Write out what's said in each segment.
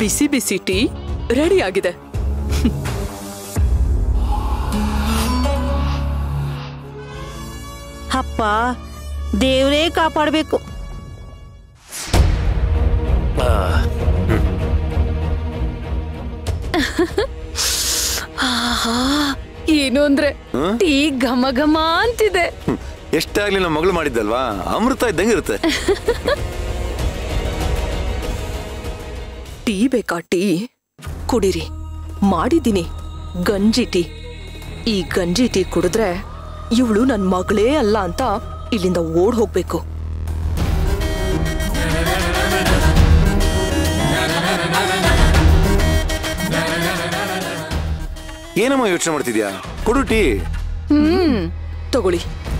ಬಿಸಿ ಬಿಸಿ tea ready ಆಗಿದೆ ಅಪ್ಪ ದೇವ್ರೇ ಕಾಪಾಡ್ಬೇಕು ಏನು ಅಂದ್ರೆ ಟೀ ಘಮ ಘಮ ಅಂತಿದೆ ಹ್ಮ್. ಎಷ್ಟಾಗ್ಲಿ ನಮ್ಮ ಮಗಳು ಮಾಡಿದ್ದಲ್ವಾ ಅಮೃತ ಇದ್ದಂಗೆ ಇರುತ್ತೆ ಟೀ ಬೇಕಾ ಟೀ ಕುಡಿರಿ ಮಾಡಿದ್ದೀನಿ ಗಂಜಿ ಟೀ ಈ ಗಂಜಿ ಟೀ ಕುಡಿದ್ರೆ ಇವಳು ನನ್ ಮಗಳೇ ಅಲ್ಲ ಅಂತ ಇಲ್ಲಿಂದ ಓಡ್ ಹೋಗ್ಬೇಕು ಏನಮ್ಮ ಯೋಚನೆ ಮಾಡ್ತಿದ್ಯಾ ಕೊಡು ಟೀ ಹ್ಮ್ ತಗೊಳ್ಳಿ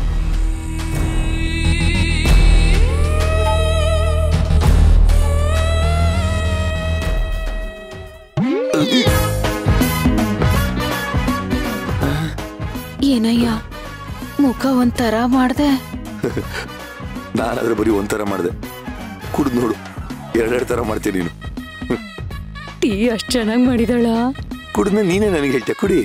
ಏನಯ್ಯ ಮುಖ ಒಂಥರ ಮಾಡ್ದೆ ನಾನಾದ್ರೆ ಬರೀ ಒಂಥರ ಮಾಡಿದೆ ಕುಡ್ದು ನೋಡು ಎರಡೆರಡು ತರ ಮಾಡ್ತೀನಿ ನೀನು ಟೀ ಅಷ್ಟ್ ಚೆನ್ನಾಗ್ ಮಾಡಿದಳ ಕುಡಿದ್ಮೇಲೆ ನೀನೇ ನನಗೆ ಹೇಳ್ತೀಯ ಕುಡಿ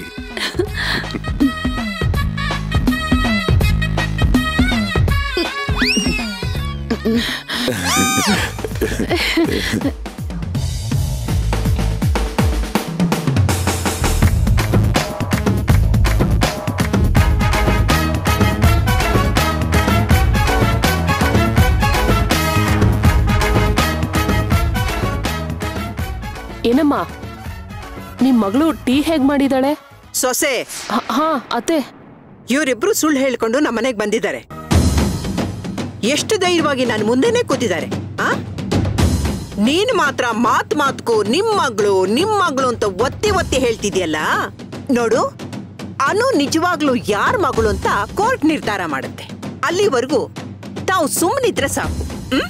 ಏನಮ್ಮ ನಿಮ್ ಮಗಳು ಟೀ ಹೇಗ್ ಮಾಡಿದಾಳೆ ಸೊಸೆ ಹ- ಹಾ ಅತ್ತೆ ಇವರಿಬ್ರು ಸುಳ್ಳು ಹೇಳ್ಕೊಂಡು ನಮ್ಮ ಮನೆಗೆ ಬಂದಿದ್ದಾರೆ ಎಷ್ಟು ಧೈರ್ಯವಾಗಿ ನಾನು ಮುಂದೆನೆ ಕೂತಿದ್ದಾರೆ ಆ ನೀನು ಮಾತ್ರ ಮಾತ್ ಮಾತ್ಕು ನಿಮ್ ಮಗಳು ನಿಮ್ ಮಗಳು ಅಂತ ಒತ್ತಿ ಒತ್ತಿ ಹೇಳ್ತಿದ್ಯಲ್ಲ ನೋಡು ಅನು ನಿಜವಾಗ್ಲೂ ಯಾರ್ ಮಗಳು ಅಂತ ಕೋರ್ಟ್ ನಿರ್ಧಾರ ಮಾಡುತ್ತೆ ಅಲ್ಲಿವರೆಗೂ ತಾವು ಸುಮ್ಮನಿದ್ರೆ ಸಾಕು ಹ್ಮ್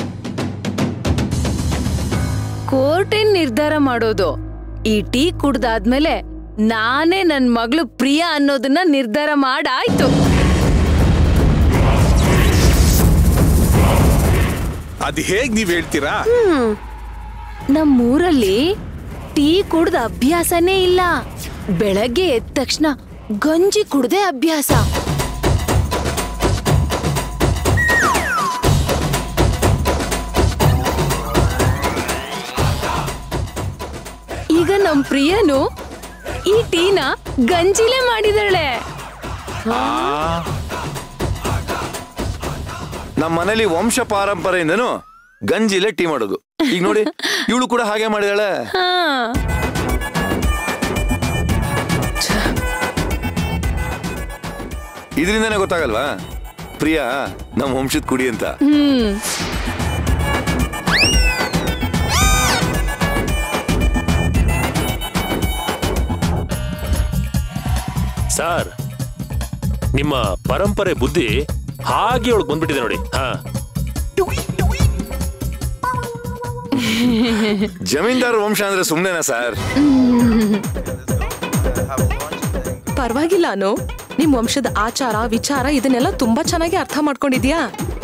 ಕೋರ್ಟ್ ಏನ್ ನಿರ್ಧಾರ ಮಾಡೋದು ಈ ಟೀ ಕುಡ್ದಾದ್ಮೇಲೆ ನಾನೇ ನನ್ ಮಗಳು ಪ್ರಿಯಾ ಅನ್ನೋದನ್ನ ನಿರ್ಧಾರ ಮಾಡಾಯ್ತು ಅದ್ ಹೇಗ್ ನೀವ್ ಹೇಳ್ತೀರಾ ನಮ್ಮೂರಲ್ಲಿ ಟೀ ಕುಡ್ದ ಅಭ್ಯಾಸನೇ ಇಲ್ಲ ಬೆಳಗ್ಗೆ ಎದ್ದ ತಕ್ಷಣ ಗಂಜಿ ಕುಡ್ದೆ ಅಭ್ಯಾಸ ಈಗ ನಮ್ ಪ್ರಿಯನು ಈ ಟೀನ ಗಂಜಿಲೇ ಮಾಡಿದಾಳೆ ನಮ್ಮ ಮನೇಲಿ ವಂಶ ಪಾರಂಪರೆಯಿಂದನು ಗಂಜಿಲೆ ಟೀ ಮಾಡೋದು ಈಗ ನೋಡಿ ಇವಳು ಕೂಡ ಹಾಗೆ ಮಾಡಿದಾಳೆ ಹಾ ಇದರಿಂದನೇ ಗೊತ್ತಾಗಲ್ವಾ ಪ್ರಿಯಾ ನಮ್ಮ ವಂಶದ ಕುಡಿ ಅಂತ ಹ್ಮ್ ಸರ್ ನಿಮ್ಮ ಪರಂಪರೆ ಬುದ್ಧಿ ಹಾಗೆ ಒಳಗೆ ಬಂದ್ಬಿಟ್ಟಿದೆ ನೋಡಿ ಹಾ ಜಮೀನ್ದಾರ್ ವಂಶ ಅಂದ್ರೆ ಸುಮ್ನೆನಾ ಸರ್ ಪರವಾಗಿಲ್ಲ ಅನು ನಿಮ್ ವಂಶದ ಆಚಾರ ವಿಚಾರ ಇದನ್ನೆಲ್ಲ ತುಂಬಾ ಚೆನ್ನಾಗಿ ಅರ್ಥ ಮಾಡ್ಕೊಂಡಿದ್ಯಾ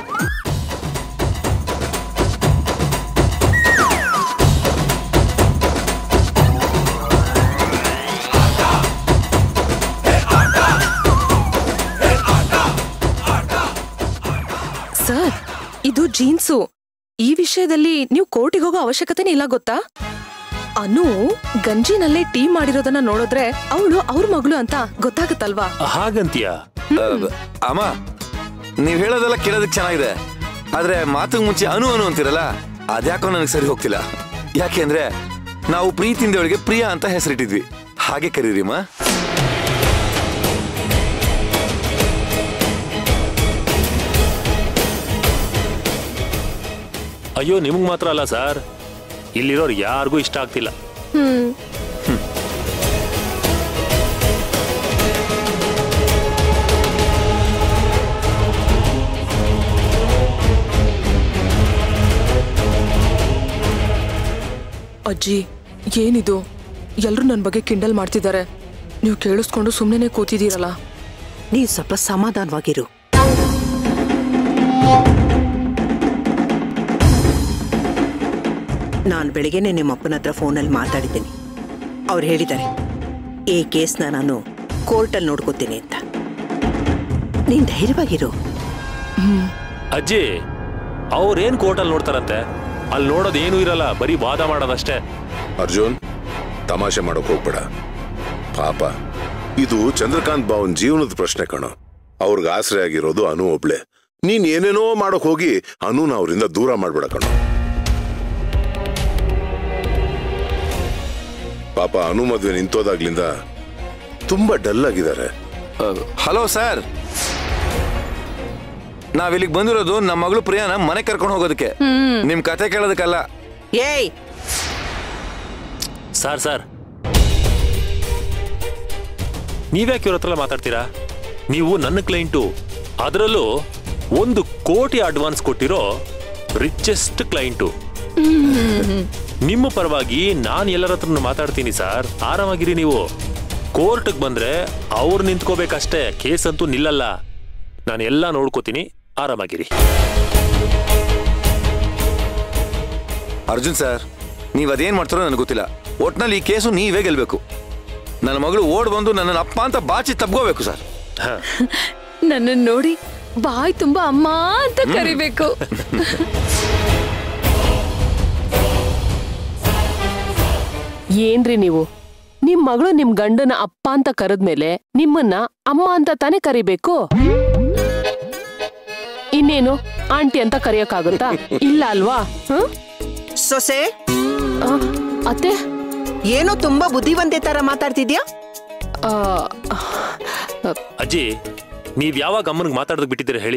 ಸರ್ ಇದು ಜೀನ್ಸು ಈ ವಿಷಯದಲ್ಲಿ ನೀವು ಕೋರ್ಟಿಗೆ ಹೋಗೋ ಅವಶ್ಯಕತೆನೇ ಇಲ್ಲ ಗೊತ್ತಾ ಅನು ಗಂಜಿನಲ್ಲೇ ಟೀ ಮಾಡಿರೋದನ್ನ ನೋಡಿದ್ರೆ ಅವಳು ಅವ್ರ ಮಗಳು ಅಂತ ಗೊತ್ತಾಗುತ್ತಲ್ವಾ ಹಾಗಂತೀಯ ಅಹ್, ಅಮ್ಮ ನೀವ್ ಹೇಳೋದೆಲ್ಲ ಕೇಳೋದಕ್ಕೆ ಚೆನ್ನಾಗಿದೆ ಆದ್ರೆ ಮಾತಿಗೆ ಮುಂಚೆ ಅನು ಅನು ಅಂತಿರಲ್ಲ ಅದ್ಯಾಕೋ ನನಗೆ ಸರಿ ಹೋಗ್ತಿಲ್ಲ ಯಾಕೆಂದ್ರೆ ನಾವು ಪ್ರೀತಿಯಿಂದ ಅವಳಿಗೆ ಪ್ರಿಯಾ ಅಂತ ಹೆಸರಿಟ್ಟಿದ್ವಿ ಹಾಗೆ ಕರೀರಿಮ್ಮ ಅಯ್ಯೋ ನಿಮ್ಗೆ ಮಾತ್ರ ಅಲ್ಲ ಸರ್ ಇಲ್ಲಿರೋರು ಯಾರಿಗೂ ಇಷ್ಟ ಆಗ್ತಿಲ್ಲ ಅಜ್ಜಿ ಏನಿದು ಎಲ್ರು ನನ್ ಬಗ್ಗೆ ಕಿಂಡಲ್ ಮಾಡ್ತಿದ್ದಾರೆ ನೀವು ಕೇಳಿಸ್ಕೊಂಡು ಸುಮ್ಮನೆ ಕೂತಿದ್ದೀರಲ್ಲ ನೀವ್ ಸ್ವಲ್ಪ ಸಮಾಧಾನವಾಗಿರು ನಾನು ಬೆಳಿಗ್ಗೆನೆ ನಿಮ್ಮ ಅಪ್ಪನ ಹತ್ರ ಫೋನಲ್ಲಿ ಮಾತಾಡಿದ್ದೀನಿ ಅವ್ರು ಹೇಳಿದ್ದಾರೆ ಈ ಕೇಸ್ನ ನಾನು ಕೋರ್ಟಲ್ಲಿ ನೋಡ್ಕೋತೀನಿ ಅಂತ ನೀನ್ ಧೈರ್ಯವಾಗಿರು ಅಜ್ಜಿ ಅವ್ರೇನ್ ಕೋರ್ಟಲ್ಲಿ ನೋಡ್ತಾರಂತೆ ಅಲ್ಲಿ ನೋಡೋದು ಏನೂ ಇರಲ್ಲ ಬರೀ ವಾದ ಮಾಡೋದಷ್ಟೇ ಅರ್ಜುನ್ ತಮಾಷೆ ಮಾಡೋಕ್ ಹೋಗ್ಬೇಡ ಪಾಪ ಇದು ಚಂದ್ರಕಾಂತ್ ಬಾವನ್ ಜೀವನದ ಪ್ರಶ್ನೆ ಕಣೋ ಅವ್ರಿಗೆ ಆಸರೆ ಆಗಿರೋದು ಅನು ಒಬ್ಳೆ ನೀನ್ ಏನೇನೋ ಮಾಡೋಕ್ ಹೋಗಿ ಅನುನ ಅವರಿಂದ ದೂರ ಮಾಡ್ಬೇಡ ಕಣೋ ಪಾಪ ಅನು ಮದ್ವೆ ನಿಂತೋದಾಗ್ಲಿಂದ ತುಂಬಾ ಡಲ್ ಆಗಿದ್ದಾರೆ ಹಲೋ ಸರ್ ನಾವಿಲ್ಲಿಗೆ ಬಂದಿರೋದು ನಮ್ಮ ಮಗಳು ಪ್ರಿಯಾನ ಮನೆ ಕರ್ಕೊಂಡು ಹೋಗೋದಕ್ಕೆ ನಿಮ್ ಕತೆ ಕೇಳೋದಕ್ಕಲ್ಲ ಏಯ್ ಸರ್ ಸರ್ ನೀವ್ಯಾಕೆ ಇವ್ರ ಹತ್ರ ಮಾತಾಡ್ತೀರಾ ನೀವು ನನ್ನ ಕ್ಲೈಂಟು ಅದರಲ್ಲೂ ಒಂದು ಕೋಟಿ ಅಡ್ವಾನ್ಸ್ ಕೊಟ್ಟಿರೋ ರಿಚೆಸ್ಟ್ ಕ್ಲೈಂಟು ನಿಮ್ಮ ಪರವಾಗಿ ನಾನು ಎಲ್ಲರ ಹತ್ರ ಮಾತಾಡ್ತೀನಿ ಸರ್ ಆರಾಮಾಗಿರಿ ನೀವು ಕೋರ್ಟ್ಗೆ ಬಂದ್ರೆ ಅವ್ರು ನಿಂತ್ಕೋಬೇಕಷ್ಟೇ ಕೇಸ್ ಅಂತೂ ನಿಲ್ಲಲ್ಲ ನಾನು ಎಲ್ಲ ನೋಡ್ಕೋತೀನಿ ಆರಾಮಾಗಿರಿ ಅರ್ಜುನ್ ಸರ್ ನೀವ್ ಅದೇನ್ ಮಾಡ್ತಾರೋ ನನಗೆ ಗೊತ್ತಿಲ್ಲ ಒಟ್ನಲ್ಲಿ ಈ ಕೇಸು ನೀವೇ ಗೆಲ್ಬೇಕು ನನ್ನ ಮಗಳು ಓಡ್ ಬಂದು ನನ್ನ ಅಪ್ಪ ಅಂತ ಬಾಚಿ ತಬ್ಕೋಬೇಕು ಸರ್ ಹಾ ನನ್ನ ನೋಡಿ ಬಾಯ್ ತುಂಬಾ ಅಮ್ಮ ಅಂತ ಕರಿಬೇಕು ಏನ್ರಿ ನೀವು ನಿಮ್ ಮಗಳು ನಿಮ್ ಗಂಡನ ಅಪ್ಪ ಅಂತ ಕರೆದ್ಮೇಲೆ ನಿಮ್ಮನ್ನ ಅಮ್ಮ ಅಂತ ತಾನೇ ಕರಿಬೇಕು ಇನ್ನೇನು ಆಂಟಿ ಅಂತ ಕರೆಯಕ್ಕಾಗುತ್ತಾ ಇಲ್ಲ ಅಲ್ವಾ ಹ್ಮ್? ಸೊಸೆ ಆ, ಅತ್ತೆ ಏನೋ ತುಂಬಾ ಬುದ್ಧಿವಂತೆ ತರ ಮಾತಾಡ್ತಿದ್ಯಾ ಆ, ಅಜ್ಜಿ ನೀವ್ ಯಾವಾಗ ಅಮ್ಮನಿಗೆ ಮಾತಾಡೋದಕ್ಕೆ ಬಿಟ್ಟಿದ್ದೀರಾ ಹೇಳಿ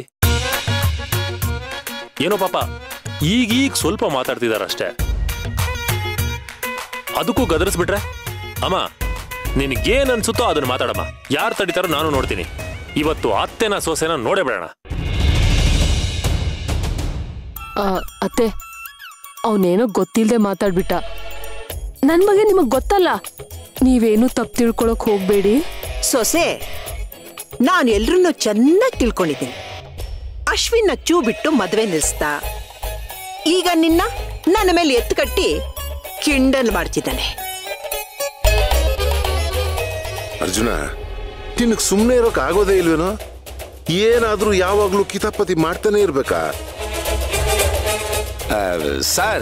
ಏನೋ ಪಾಪ ಈಗೀಗ ಸ್ವಲ್ಪ ಮಾತಾಡ್ತಿದಾರಷ್ಟೇ ಅದಕ್ಕೂ ಗದರಿಸ್ಬಿಟ್ರೆ ಅಮ್ಮ ನಿನಗೇನ್ ಅನ್ಸುತ್ತೋ ಅದನ್ನ ಮಾತಾಡಮ್ಮ ಯಾರು ತಡಿತಾರೋ ನಾನು ನೋಡ್ತೀನಿ ಇವತ್ತು ಅತ್ತೆನ ಸೊಸೆನ ನೋಡೇ ಬಿಡೋಣ ಆ, ಅತ್ತೆ ಅವನೇನೋ ಗೊತ್ತಿಲ್ದೆ ಮಾತಾಡ್ಬಿಟ್ಟ ನನ್ ಬಗ್ಗೆ ನಿಮಗ್ ಗೊತ್ತಲ್ಲ ನೀವೇನು ತಪ್ಪು ತಿಳ್ಕೊಳಕ್ ಹೋಗ್ಬೇಡಿ ಸೊಸೆ ನಾನು ಎಲ್ರನ್ನೂ ಚೆನ್ನಾಗಿ ತಿಳ್ಕೊಂಡಿದ್ದೀನಿ ಅಶ್ವಿನ್ನ ಚೂ ಬಿಟ್ಟು ಮದ್ವೆ ನಿಲ್ಸ್ತಾ ಈಗ ನಿನ್ನ ನನ್ನ ಮೇಲೆ ಎತ್ತು ಕಟ್ಟಿ ಕಿಂಡಲ್ ಮಾಡ್ತಿದ್ದಾನೆ ಅರ್ಜುನ ನಿನಗ್ ಸುಮ್ಮನೆ ಇರೋಕ್ ಆಗೋದೇ ಇಲ್ವೇನೋ ಏನಾದ್ರೂ ಯಾವಾಗ್ಲೂ ಕಿತಾಪತಿ ಮಾಡ್ತಾನೆ ಇರ್ಬೇಕಾ ಆ, ಸರ್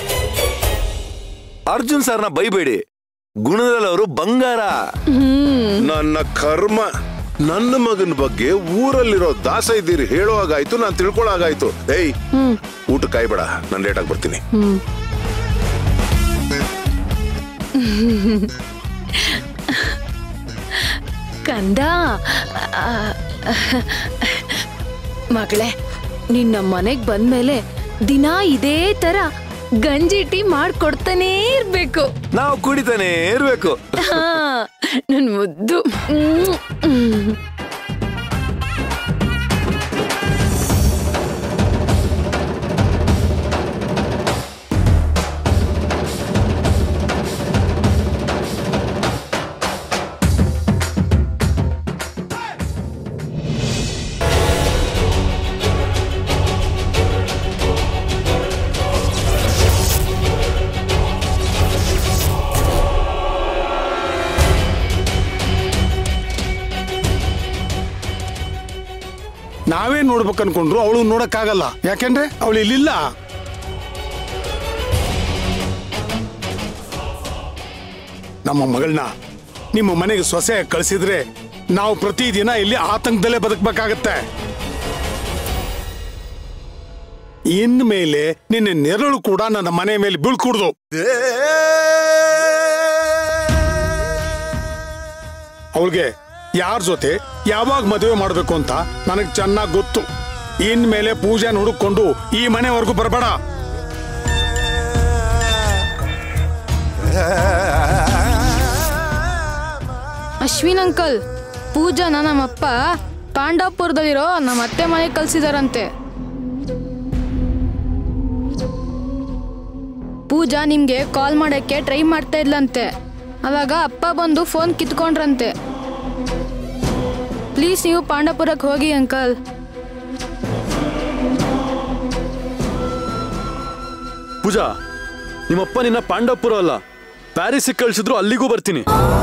ಅರ್ಜುನ್ ಸರ್ನ ಬೈಬೇಡಿ ಗುಣದಲ್ಲಿ ಅವರು ಬಂಗಾರ ನನ್ನ ಕರ್ಮ ನನ್ನ ಮಗನ ಬಗ್ಗೆ ಊರಲ್ಲಿರೋ ದಾಸ ಇದ್ದೀರಿ ಹೇಳೋ ಹಾಗಾಯ್ತು ನಾನು ತಿಳ್ಕೊಳಾಗಾಯ್ತು ಏಯ್ ಊಟ ಕಾಯ್ಬೇಡ ನಾನು ಲೇಟಾಗಿ ಬರ್ತೀನಿ ಕಂದ ಆ, ಮಗಳೇ ನಿನ್ನ ಮನೆಗ್ ಬಂದ್ಮೇಲೆ ದಿನ ಇದೇ ತರ ಗಂಜಿ ಟೀ ಮಾಡ್ಕೊಡ್ತಾನೇ ಇರ್ಬೇಕು ನಾವು ಕುಡಿತಾನೆ ಇರ್ಬೇಕು ಹಾ ನನ್ ಮುದ್ದು ಮ್ಮ್. ಮ್ಮ್. ನಾವೇ ನೋಡ್ಬೇಕು ಅನ್ಕೊಂಡ್ರು ಅವಳು ನೋಡಕ್ಕಾಗಲ್ಲ ಯಾಕೆಂದ್ರೆ ಅವಳು ಇಲ್ಲಿಲ್ಲ ನಮ್ಮ ಮಗಳನ್ನ ನಿಮ್ಮ ಮನೆಗೆ ಸೊಸೆ ಕಳಿಸಿದ್ರೆ ನಾವು ಪ್ರತಿದಿನ ಇಲ್ಲಿ ಆತಂಕದಲ್ಲೇ ಬದುಕಬೇಕಾಗತ್ತೆ ಇನ್ಮೇಲೆ ನಿನ್ನ ನೆರಳು ಕೂಡ ನನ್ನ ಮನೆ ಮೇಲೆ ಬೀಳ್ಕೂಡ್ದು ಅವಳಿಗೆ ಯಾರ ಜೊತೆ ಯಾವಾಗ ಮದುವೆ ಮಾಡಬೇಕು ಅಂತ ನನಗೆ ಚೆನ್ನಾಗಿ ಗೊತ್ತು ಇನ್ಮೇಲೆ ಪೂಜೆನ ಹುಡುಕೊಂಡು ಈ ಮನೆವರೆಗೂ ಬರಬೇಡ ಅಶ್ವಿನ್ ಅಂಕಲ್ ಪೂಜಾನ ನಮ್ಮಪ್ಪ ಪಾಂಡವಪುರದಲ್ಲಿರೋ ನಮ್ಮ ಅತ್ತೆ ಮನೆಗೆ ಕಳ್ಸಿದಾರಂತೆ ಪೂಜಾ ನಿಮ್ಗೆ ಕಾಲ್ ಮಾಡಕ್ಕೆ ಟ್ರೈ ಮಾಡ್ತಾ ಇದ್ಲಂತೆ ಅವಾಗ ಅಪ್ಪ ಬಂದು ಫೋನ್ ಕಿತ್ಕೊಂಡ್ರಂತೆ ಪ್ಲೀಸ್ ನೀವು ಪಾಂಡವಪುರಕ್ಕೆ ಹೋಗಿ ಅಂಕಲ್ ಪೂಜಾ ನಿಮ್ಮಪ್ಪ ನಿನ್ನ ಪಾಂಡವಪುರ ಅಲ್ಲ ಪ್ಯಾರಿಸಿಗೆ ಕಳ್ಸಿದ್ರು ಅಲ್ಲಿಗೂ ಬರ್ತೀನಿ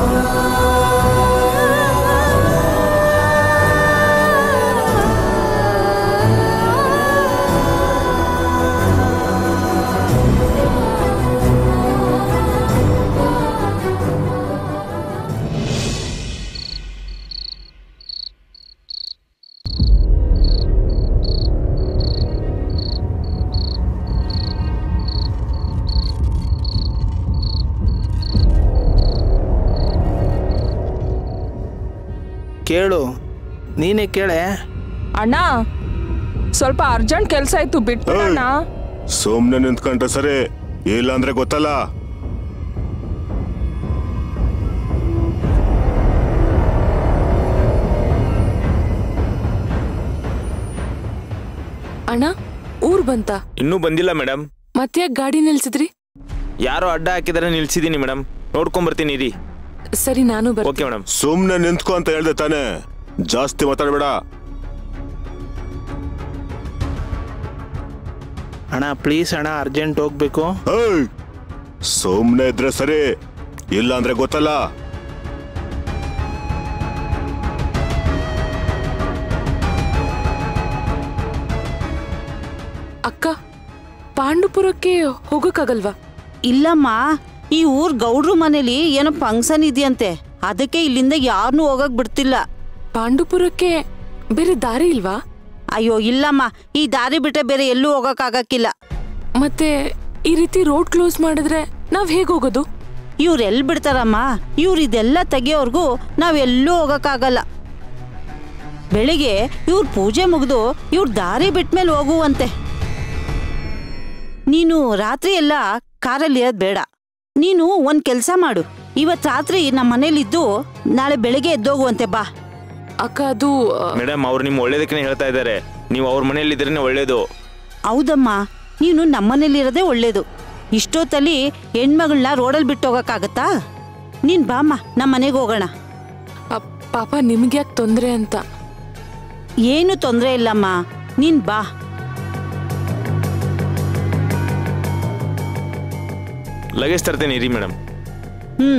ಕೇಳು ನೀನೇ ಕೇಳೆ ಅಣ್ಣ ಸ್ವಲ್ಪ ಅರ್ಜೆಂಟ್ ಕೆಲಸ ಇತ್ತು ಬಿಟ್ಬಿಡಣ್ಣ ಸುಮ್ನೆ ನಿಂತ್ಕೊಂಡ್ರೆ ಸರಿ ಇಲ್ಲ ಅಂದ್ರೆ ಗೊತ್ತಲ್ಲ ಅಣ್ಣ ಊರ್ ಬಂತ ಇನ್ನೂ ಬಂದಿಲ್ಲ ಮೇಡಮ್ ಮತ್ತ್ಯಾಕ್ ಗಾಡಿ ನಿಲ್ಸಿದ್ರಿ ಯಾರೋ ಅಡ್ಡ ಹಾಕಿದಾರೆ ನಿಲ್ಸಿದೀನಿ ಮೇಡಮ್ ನೋಡ್ಕೊಂಬರ್ತೀನಿ ಇರಿ ಸರಿ ನಾನು ಬರ್ ಓಕೆ ಮೇಡಮ್ ಸುಮ್ನೆ ನಿಂತ್ಕೊ ಅಂತ ಹೇಳ್ದೆ ತಾನೆ ಜಾಸ್ತಿ ಮಾತಾಡ್ಬೇಡ ಅಣ್ಣ ಪ್ಲೀಸ್ ಅಣ್ಣ ಅರ್ಜೆಂಟ್ ಹೋಗ್ಬೇಕು ಏಯ್! ಸುಮ್ನೆ ಇದ್ರೆ ಸರಿ ಇಲ್ಲ ಅಂದ್ರೆ ಗೊತ್ತಲ್ಲ ಅಕ್ಕ ಪಾಂಡುಪುರಕ್ಕೆ ಹೋಗಕ್ಕಾಗಲ್ವಾ ಇಲ್ಲಮ್ಮ ಈ ಊರ್ ಗೌಡ್ರು ಮನೇಲಿ ಏನೋ ಫಂಕ್ಷನ್ ಇದೆಯಂತೆ ಅದಕ್ಕೆ ಇಲ್ಲಿಂದ ಯಾರನ್ನೂ ಹೋಗಕ್ ಬಿಡ್ತಿಲ್ಲ ಪಾಂಡುಪುರಕ್ಕೆ ಬೇರೆ ದಾರಿ ಇಲ್ವಾ ಅಯ್ಯೋ ಇಲ್ಲಮ್ಮ ಈ ದಾರಿ ಬಿಟ್ರೆ ಬೇರೆ ಎಲ್ಲೂ ಹೋಗಕ್ಕಾಗಕ್ಕಿಲ್ಲ ಮತ್ತೆ ಈ ರೀತಿ ರೋಡ್ ಕ್ಲೋಸ್ ಮಾಡಿದ್ರೆ ನಾವ್ ಹೇಗ್ ಹೋಗೋದು ಇವ್ರು ಎಲ್ಲಿ ಬಿಡ್ತಾರಮ್ಮ ಇವ್ರು ಇದೆಲ್ಲ ತೆಗಿಯೋರ್ಗೂ ನಾವೆಲ್ಲೂ ಹೋಗಕ್ಕಾಗಲ್ಲ ಬೆಳಿಗ್ಗೆ ಇವ್ರ ಪೂಜೆ ಮುಗಿದು ಇವ್ರ ದಾರಿ ಬಿಟ್ಮೇಲೆ ಹೋಗುವಂತೆ ನೀನು ರಾತ್ರಿ ಎಲ್ಲ ಕಾರಲ್ಲಿ ಇರೋದ್ ಬೇಡ ನೀನು ಒಂದ್ ಕೆಲ್ಸ ಮಾಡು ಇವತ್ ರಾತ್ರಿ ನಮ್ಮ ಮನೇಲಿದ್ದು ನಾಳೆ ಬೆಳಿಗ್ಗೆ ಎದ್ದೋಗುವಂತೆ ಬಾ ಅಕ್ಕ ಅದು ಮೇಡಮ್ ಅವ್ರು ನಿಮ್ ಒಳ್ಳೇದಕ್ಕೆ ಹೇಳ್ತಾ ಇದ್ದಾರೆ ನೀವು ಅವ್ರ ಮನೇಲಿ ಇದ್ರೇನೆ ಒಳ್ಳೇದು ಹೌದಮ್ಮ ನೀನು ನಮ್ಮನೇಲಿರೋದೇ ಒಳ್ಳೇದು ಇಷ್ಟೊತ್ತಲ್ಲಿ ಹೆಣ್ಮಗಳನ್ನ ರೋಡಲ್ಲಿ ಬಿಟ್ಟು ಹೋಗಕ್ಕಾಗತ್ತಾ ನೀನ್ ಬಾಮ್ಮ ನಮ್ಮ ಮನೆಗೆ ಹೋಗೋಣ ಅಪ್- ಪಾಪ ನಿಮ್ಗೆ ಯಾಕೆ ತೊಂದ್ರೆ ಅಂತ ಏನು ತೊಂದರೆ ಇಲ್ಲಮ್ಮ ನೀನ್ ಬಾ ಲಗೇಜ್ ತರ್ತೇನೆ ಇರಿ madam hmm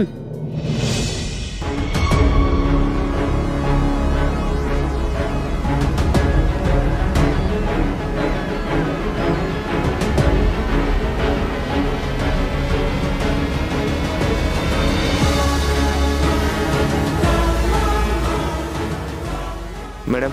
madam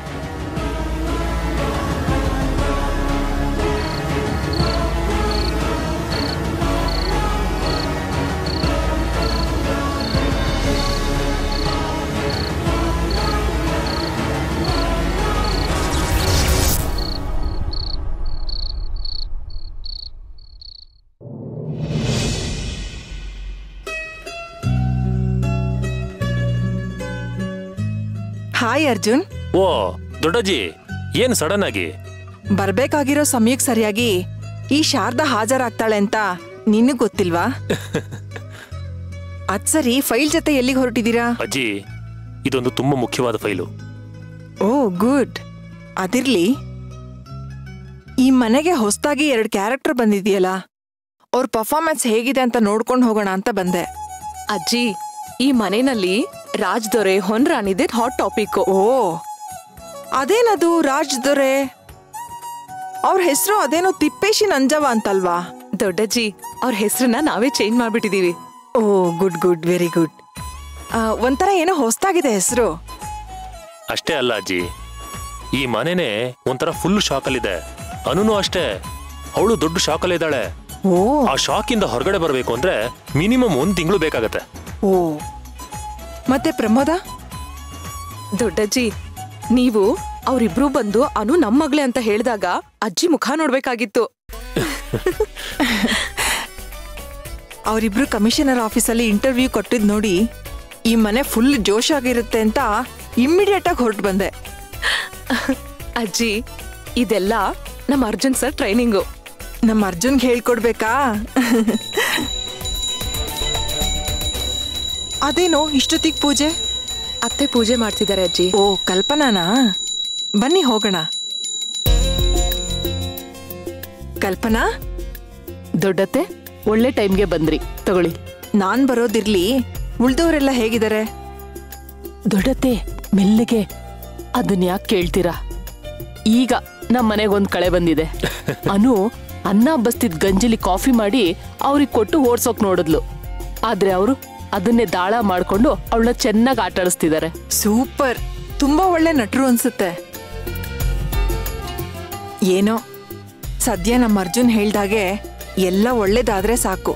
hi Arjun ಓ ದೊಡ್ಡಜ್ಜಿ ಏನ್ ಸಡನ್ ಆಗಿ ಬರ್ಬೇಕಾಗಿರೋ ಸಮಯಕ್ಕೆ ಸರಿಯಾಗಿ ಈ ಶಾರದಾ ಹಾಜರಾಗ್ತಾಳೆ ಅಂತ ನಿನಗ್ ಗೊತ್ತಿಲ್ವಾ ಅದ್ ಸರಿ ಫೈಲ್ ಜೊತೆ ಎಲ್ಲಿಗೆ ಹೊರಟಿದ್ದೀರಾ ಅಜ್ಜಿ ಇದೊಂದು ತುಂಬಾ ಮುಖ್ಯವಾದ ಫೈಲು ಓ ಗುಡ್ ಅದಿರ್ಲಿ ಈ ಮನೆಗೆ ಹೊಸದಾಗಿ ಎರಡು ಕ್ಯಾರೆಕ್ಟರ್ ಬಂದಿದೆಯಲ್ಲ ಅವ್ರ ಪರ್ಫಾರ್ಮೆನ್ಸ್ ಹೇಗಿದೆ ಅಂತ ನೋಡ್ಕೊಂಡು ಹೋಗೋಣ ಅಂತ ಬಂದೆ ಅಜ್ಜಿ ಈ ಮನೆಯಲ್ಲಿ ರಾಜ್ ದೊರೆ ಹೊನ್ ರಾಣಿದೆ ಹಾಟ್ ಟಾಪಿಕ್ ಓ ಅದೇನದು ರಾಜ್ ದೊರೆ ಅವ್ರ ಹೆಸರು ಅದೇನೋ ತಿಪ್ಪೇಶಿ ನಂಜವ ಅಂತಲ್ವಾ ದೊಡ್ಡಜ್ಜಿ ಅವ್ರ ಹೆಸರನ್ನ ನಾವೇ ಚೇಂಜ್ ಮಾಡ್ಬಿಟ್ಟಿದೀವಿ oh good good very good ಒಂಥರ ಏನೋ ಹೊಸ್ದಾಗಿದೆ ಹೆಸರು ಅಷ್ಟೇ ಅಲ್ಲ ಅಜ್ಜಿ ಈ ಮನೆನೇ ಒಂಥರ ಫುಲ್ ಶಾಕಲ್ಲಿದೆ ಅನುನು ಅಷ್ಟೇ ಅವಳು ದೊಡ್ಡ ಶಾಕಲ್ಲಿ ಇದ್ದಾಳೆ ಓ ಆ ಶಾಕಿಂದ ಹೊರಗಡೆ ಬರಬೇಕು ಅಂದ್ರೆ ಮಿನಿಮಮ್ ಒಂದ್ ತಿಂಗಳು ಬೇಕಾಗತ್ತೆ ಓ ಮತ್ತೆ ಪ್ರಮೋದ ದೊಡ್ಡಜ್ಜಿ ನೀವು ಅವ್ರಿಬ್ರು ಬಂದು ಅನು ನಮ್ ಮಗ್ಳೆ ಅಂತ ಹೇಳಿದಾಗ ಅಜ್ಜಿ ಮುಖ ನೋಡ್ಬೇಕಾಗಿತ್ತು ಅವರಿಬ್ರು ಕಮಿಷನರ್ ಆಫೀಸಲ್ಲಿ ಇಂಟರ್ವ್ಯೂ ಕೊಟ್ಟಿದ್ ನೋಡಿ ಈ ಮನೆ ಫುಲ್ ಜೋಶ್ ಆಗಿರುತ್ತೆ ಅಂತ ಇಮ್ಮಿಡಿಯೇಟ್ ಆಗಿ ಹೊರಟು ಬಂದೆ ಅಜ್ಜಿ ಇದೆಲ್ಲ ನಮ್ಮ ಅರ್ಜುನ್ ಸರ್ ಟ್ರೈನಿಂಗು ನಮ್ಮ ಅರ್ಜುನ್ಗೆ ಹೇಳ್ಕೊಡ್ಬೇಕಾ ಅದೇನೋ ಇಷ್ಟೊತ್ತಿಗೆ ಪೂಜೆ ಅತ್ತೆ ಪೂಜೆ ಮಾಡ್ತಿದ್ದಾರೆ ಅಜ್ಜಿ ಓ ಕಲ್ಪನಾನಾ ಬನ್ನಿ ಹೋಗೋಣ ಕಲ್ಪನಾ ದೊಡ್ಡತ್ತೆ ಒಳ್ಳೆ ಟೈಮ್ಗೆ ಬಂದ್ರಿ ತಗೊಳ್ಳಿ ನಾನ್ ಬರೋದಿರ್ಲಿ ಉಳ್ದವ್ರೆಲ್ಲ ಹೇಗಿದ್ದಾರೆ ದೊಡ್ಡತ್ತೆ ಮೆಲ್ಲಿಗೆ ಅದನ್ನ ಯಾಕೆ ಕೇಳ್ತೀರಾ ಈಗ ನಮ್ಮ ಮನೆಗೊಂದ್ ಕಳೆ ಬಂದಿದೆ ಅನು ಅನ್ನ ಬಸ್ತಿದ್ ಗಂಜಿಲಿ ಕಾಫಿ ಮಾಡಿ ಅವ್ರಿಗೆ ಕೊಟ್ಟು ಓಡ್ಸೋಕ್ ನೋಡಿದ್ಲು ಆದ್ರೆ ಅವರು ಅದನ್ನೇ ದಾಳ ಮಾಡ್ಕೊಂಡು ಅವಳನ್ನ ಚೆನ್ನಾಗಿ ಆಟ ಆಡಿಸ್ತಿದ್ದಾರೆ ಸೂಪರ್ ತುಂಬಾ ಒಳ್ಳೆ ನಟರು ಅನ್ಸುತ್ತೆ ಏನೋ ಸದ್ಯ ನಮ್ಮ ಅರ್ಜುನ್ ಹೇಳ್ದಾಗೆ ಎಲ್ಲ ಒಳ್ಳೇದಾದ್ರೆ ಸಾಕು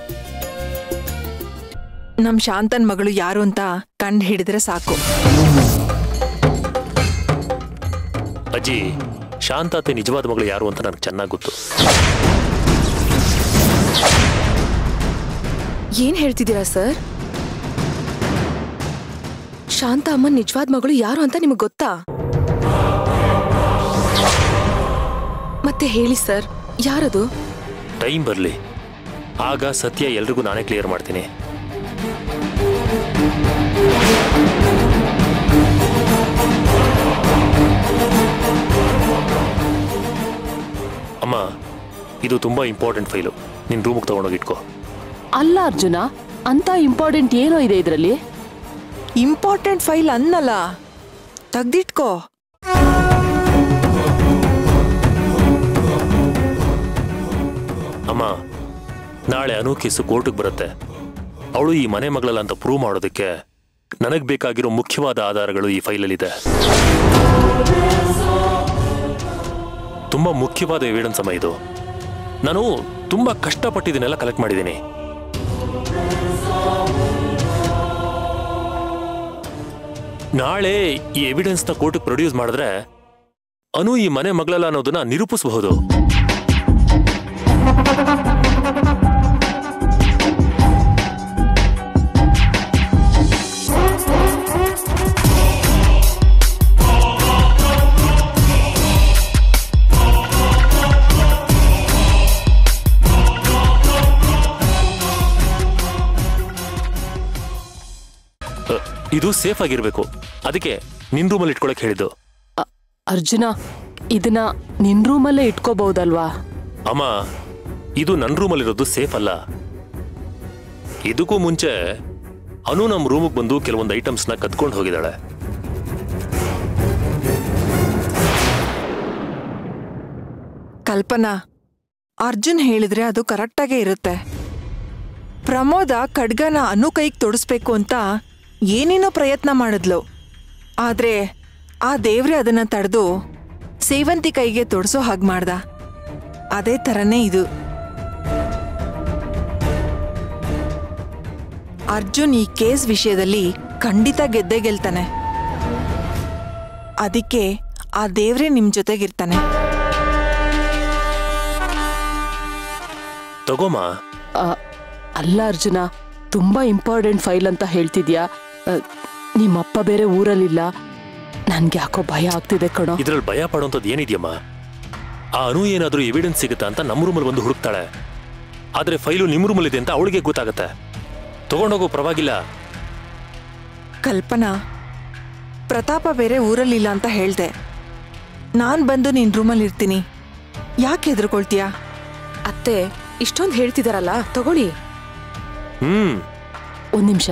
ನಮ್ ಶಾಂತನ್ ಮಗಳು ಯಾರು ಅಂತ ಕಂಡು ಹಿಡಿದ್ರೆ ಸಾಕು ಅಜ್ಜಿ ಶಾಂತಾತೆ ನಿಜವಾದ ಮಗಳು ಯಾರು ಅಂತ ನನಗೆ ಚೆನ್ನಾಗಿ ಗೊತ್ತು ಏನ್ ಹೇಳ್ತಿದ್ದೀರಾ ಸರ್ ಶಾಂತ ಅಮ್ಮನ್ ನಿಜವಾದ ಮಗಳು ಯಾರು ಅಂತ ನಿಮಗ್ ಗೊತ್ತಾ ಮತ್ತೆ ಹೇಳಿ ಸರ್ ಯಾರದು ಟೈಮ್ ಬರಲಿ ಆಗ ಸತ್ಯ ಎಲ್ರಿಗೂ ನಾನೇ ಕ್ಲಿಯರ್ ಮಾಡ್ತೀನಿ ಅಮ್ಮ ಇದು ತುಂಬಾ ಇಂಪಾರ್ಟೆಂಟ್ ಫೈಲು ನಿನ್ ರೂಮಿಗೆ ತಗೊಂಡೋಗಿ ಇಟ್ಕೋ ಅಲ್ಲ ಅರ್ಜುನ ಅಂತ ಇಂಪಾರ್ಟೆಂಟ್ ಏನೋ ಇದೆ ಇದ್ರಲ್ಲಿ ಇಂಪಾರ್ಟೆಂಟ್ ಫೈಲ್ ಅನ್ನಲ್ಲ ತೆಗ್ದಿಟ್ಕೋ ಅಮ್ಮ ನಾಳೆ ಅನು ಕೇಸು ಕೋರ್ಟಿಗೆ ಬರುತ್ತೆ ಅವಳು ಈ ಮನೆ ಮಗಳಲ್ಲ ಅಂತ ಪ್ರೂವ್ ಮಾಡೋದಕ್ಕೆ ನನಗೆ ಬೇಕಾಗಿರೋ ಮುಖ್ಯವಾದ ಆಧಾರಗಳು ಈ ಫೈಲಲ್ಲಿದೆ ತುಂಬಾ ಮುಖ್ಯವಾದ ಎವಿಡೆನ್ಸ್ ಅಮ್ಮ ಇದು ನಾನು ತುಂಬಾ ಕಷ್ಟಪಟ್ಟಿದ್ದನ್ನೆಲ್ಲ ಕಲೆಕ್ಟ್ ಮಾಡಿದ್ದೀನಿ ನಾಳೆ ಈ ಎವಿಡೆನ್ಸ್ನ ಕೋರ್ಟಿಗೆ ಪ್ರೊಡ್ಯೂಸ್ ಮಾಡಿದ್ರೆ ಅನು ಈ ಮನೆ ಮಗಳಲ್ಲ ಅನ್ನೋದನ್ನ ನಿರೂಪಿಸಬಹುದು ಅ, ಇದು ಸೇಫ್ ಆಗಿರ್ಬೇಕು ಅದಕ್ಕೆ ನಿನ್ ರೂಮಲ್ಲಿ ಇಟ್ಕೊಳಕ್ ಹೇಳಿದ್ದು ಅರ್ಜುನ ಇದನ್ನ ನಿನ್ ರೂಮಲ್ಲೇ ಇಟ್ಕೋಬಹುದಲ್ವಾ ಅಮ್ಮ ಇದು ನನ್ನ ರೂಮಲ್ಲಿರೋದು ಸೇಫ್ ಅಲ್ಲ ಇದಕ್ಕೂ ಮುಂಚೆ ಅನು ನಮ್ಮ ರೂಮಿಗೆ ಬಂದು ಕೆಲವೊಂದು ಐಟಮ್ಸ್ನ ಕದ್ಕೊಂಡು ಹೋಗಿದ್ದಾಳೆ ಕಲ್ಪನಾ ಅರ್ಜುನ್ ಹೇಳಿದ್ರೆ ಅದು ಕರೆಕ್ಟಾಗೇ ಇರುತ್ತೆ ಪ್ರಮೋದ ಖಡ್ಗನ ಅನು ಕೈಗೆ ತೊಡಸ್ಬೇಕು ಅಂತ ಏನೇನೋ ಪ್ರಯತ್ನ ಮಾಡಿದ್ಲು ಆದ್ರೆ ಆ ದೇವ್ರೆ ಅದನ್ನ ತಡೆದು ಸೇವಂತಿ ಕೈಗೆ ತೊಡಸೋ ಹಾಗೆ ಮಾಡ್ದ ಅದೇ ಥರನೇ ಇದು ಅರ್ಜುನ್ ಈ ಕೇಸ್ ವಿಷಯದಲ್ಲಿ ಖಂಡಿತ ಗೆದ್ದೇ ಗೆಲ್ತಾನೆ ಅದಕ್ಕೆ ಆ ದೇವ್ರೆ ನಿಮ್ ಜೊತೆಗಿರ್ತಾನೆ ತಗೋಮ ಆ, ಅಲ್ಲ ಅರ್ಜುನ ತುಂಬಾ ಇಂಪಾರ್ಟೆಂಟ್ ಫೈಲ್ ಅಂತ ಹೇಳ್ತಿದ್ಯಾ ಆ, ನಿಮ್ಮಪ್ಪ ಬೇರೆ ಊರಲ್ಲಿಲ್ಲ ನನ್ಗೆ ಯಾಕೋ ಭಯ ಆಗ್ತಿದೆ ಕಣೋ ಇದ್ರಲ್ಲಿ ಭಯ ಪಡೋಂಥದ್ದು ಏನಿದೆಯಮ್ಮ ಆ ಅನು ಏನಾದ್ರೂ ಎವಿಡೆನ್ಸ್ ಸಿಗುತ್ತಾ ಅಂತ ನಮ್ಮ ರೂಮಲ್ಲಿ ಬಂದು ಹುಡುಕ್ತಾಳೆ ಆದ್ರೆ ಫೈಲು ನಿಮ್ಮ ರೂಮಲ್ಲಿದೆ ಅಂತ ಅವಳಿಗೆ ಗೊತ್ತಾಗತ್ತೆ ತಗೊಂಡೋಗೋ ಪರವಾಗಿಲ್ಲ ಕಲ್ಪನಾ ಪ್ರತಾಪ ಬೇರೆ ಊರಲ್ಲಿಲ್ಲ ಅಂತ ಹೇಳ್ದೆ ನಾನ್ ಬಂದು ನಿನ್ ರೂಮಲ್ಲಿ ಇರ್ತೀನಿ ಯಾಕೆ ಹೆದರ್ಕೊಳ್ತೀಯಾ ಅತ್ತೆ ಇಷ್ಟೊಂದು ಹೇಳ್ತಿದಾರಲ್ಲ ತಗೊಳ್ಳಿ ಹ್ಮ್ ಒಂದ್ ನಿಮಿಷ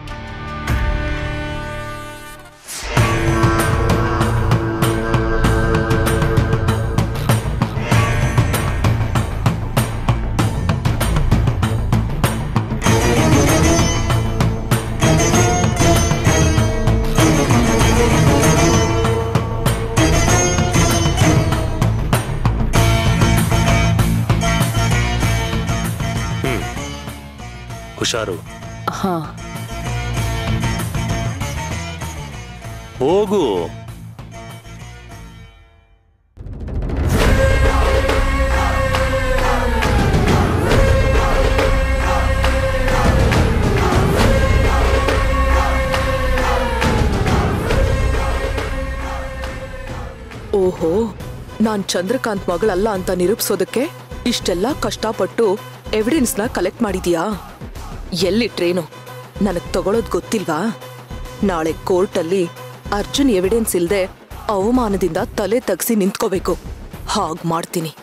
ಹುಷಾರು ಹಾ ಹೋಗು ಓಹೋ ನಾನ್ ಚಂದ್ರಕಾಂತ್ ಮಗಳಲ್ಲ ಅಂತ ನಿರೂಪಿಸೋದಕ್ಕೆ ಇಷ್ಟೆಲ್ಲ ಕಷ್ಟಪಟ್ಟು ಎವಿಡೆನ್ಸ್ನ ಕಲೆಕ್ಟ್ ಮಾಡಿದ್ಯಾ ಎಲ್ಲಿಟ್ರೇನು ನನಗ್ ತಗೊಳೋದ್ ಗೊತ್ತಿಲ್ವಾ ನಾಳೆ ಕೋರ್ಟಲ್ಲಿ ಅರ್ಜುನ್ ಎವಿಡೆನ್ಸ್ ಇಲ್ದೆ ಅವಮಾನದಿಂದ ತಲೆ ತಗ್ಸಿ ನಿಂತ್ಕೋಬೇಕು ಹಾಗ್ ಮಾಡ್ತೀನಿ